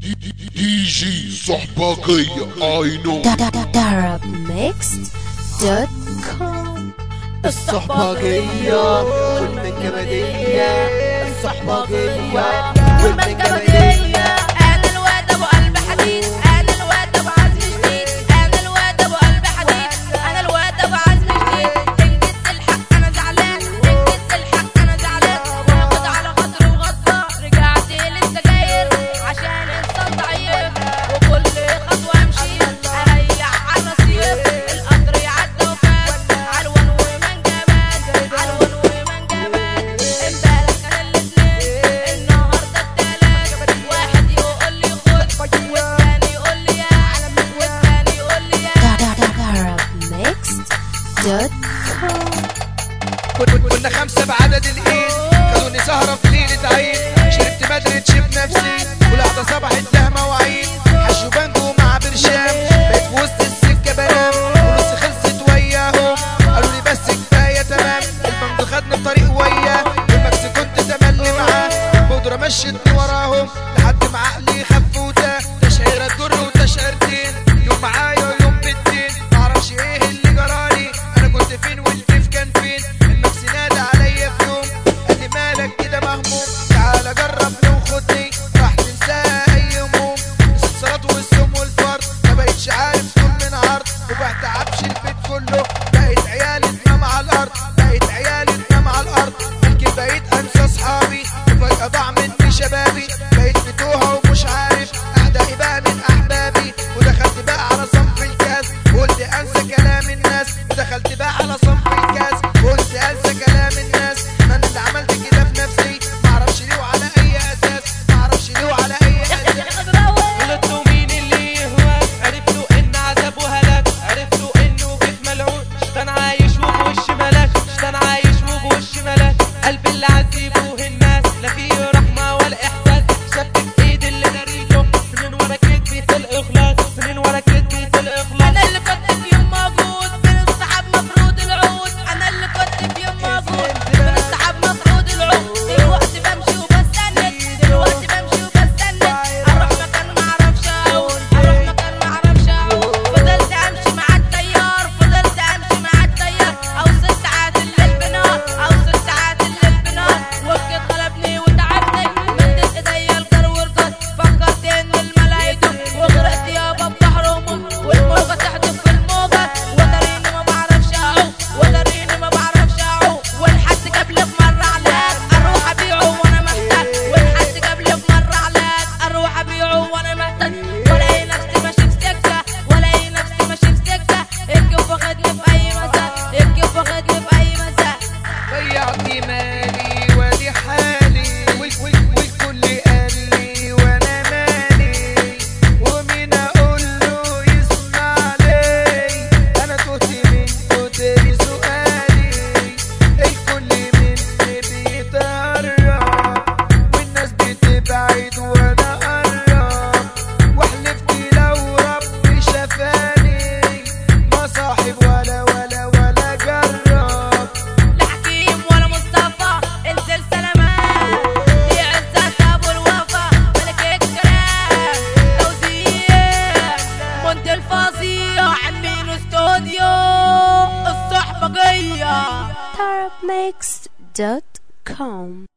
دي جي صحباقية اي نو Darab Mixed dot com الصحباقية والمنجمدية الصحباقية والمنجمدية انا الواد ابو قلب حديد انا الواد ابو عزم جديد انا الواد ابو قلب حديد انا الواد ابو عزم جديد ان جيت الحق انا زعلان ان جيت الحق انا زعلان واخد على خاطري وغطى رجعت للسجاير عشان انسان ضعيف وكل خطوه امشي اريح على المصير القطر يعدى وفات علون ومنجمات علون ومنجمات امبارح كان الاثنين النهارده التلات واحد يقول لي خد والتاني يقول لي يا والتاني يقول لي يا Darab Mixed dot com كن- كنا خمسة بعدد الإيد خدوني سهرة في ليلة عيد شربت بدري تشيب نفسي والقعدة صبحت لها مواعيد حشو بانجو مع برشام بقيت في وسط السكة بنام ونص خلصت وياهم قالوا لي بس كفاية تمام البنجو خدني بطريق وياه والمكس كنت تملي معاه البودرة مشيتني وراهم لحد ما عقلي خف وتاه تشعيرة تجر وتشعيرتين يوم معايا ويوم بالدين معرفش ايه اللي جرالي انا كنت فين والكيف كان فين المكس نادى عليا في يوم قال لي مالك كده مهموم تعالى جربني وخدني راح تنساها اي هموم نسيت الصلاة والصوم والفرض ما بقتش عارف طول من عرض وبعت عبش البيت كله بقيت عيالي تنام على الارض بقيت عيالي تنام على الارض يمكن بقيت انسى اصحابي وفجأة ضاع مني شبابي بقيت في توها ومش عارف اعدائي بقى من احبابي ودخلت بقى على صنف الكاس وقلت انسى كلام الناس ودخلت بقى على صنف الكاس وقلت انسى كلام الناس ما انا اللي عملت كده في نفسي معرفش ليه وعلى اي اساس معرفش ليه وعلى اي اساس غلطتوا مين اللي يهواك عرفتوا ان عذابه هلاك عرفتوا انه بيت ملعون شيطان عايش وبوش ملاك شيطان عايش وبوش ملاك قلب اللي عذبوه الناس لا فيه رحمة ولا احساس شبك ايد اللي داريته سنين ورا كدبي في الاخلاص سنين ورا كدبي في الاخلاص انا اللي كنت في يوم موجود من السحاب مفروض العود انا اللي كنت في يوم موجود من السحاب مفروض العود دلوقتي بمشي وبستند دلوقتي بمشي وبستند اروح مكان ما اعرفش اقول اروح مكان ما اعرفش اقول فضلت امشي مع التيار فضلت امشي مع التيار اوصل ساعات الليل بنار اوصل ساعات الليل بنار وقت غلبني وتعبني مدت ايديا الجر والجر فكرت ان الملايكة وغرقت يابا ببحر وموج والموجة تحدف في الموجة وداريني ما بعرفش اعوم وداريني ما بعرفش اعوم والحد جاب لي في مرة علاج اروح ابيعه وانا محتاج والحد جاب لي في مرة علاج اروح ابيعه وانا محتاج والاقي نفسي ماشي في سكة والاقي نفسي ماشي في سكة الكيف واخدني في اي مزاج الكيف واخدني في اي مزاج ضيعتي مالي وادي حالي وال- وال- والكل قال لي وانا مالي ومين اقول له يسمع لي انا تهت من كتر سؤالي الكل مني بيتقرب والناس بتبعد وانا اقرب وحلفت لو ربي شفاني ما صاحب ولا ولا ولا جرب لا حكيم ولا مصطفى انزل سلامات دي عزت ابو الوفا ملك الكلام توزيع منت الفظيع عاملين استوديو الصحبقيه Darab Mixed dot com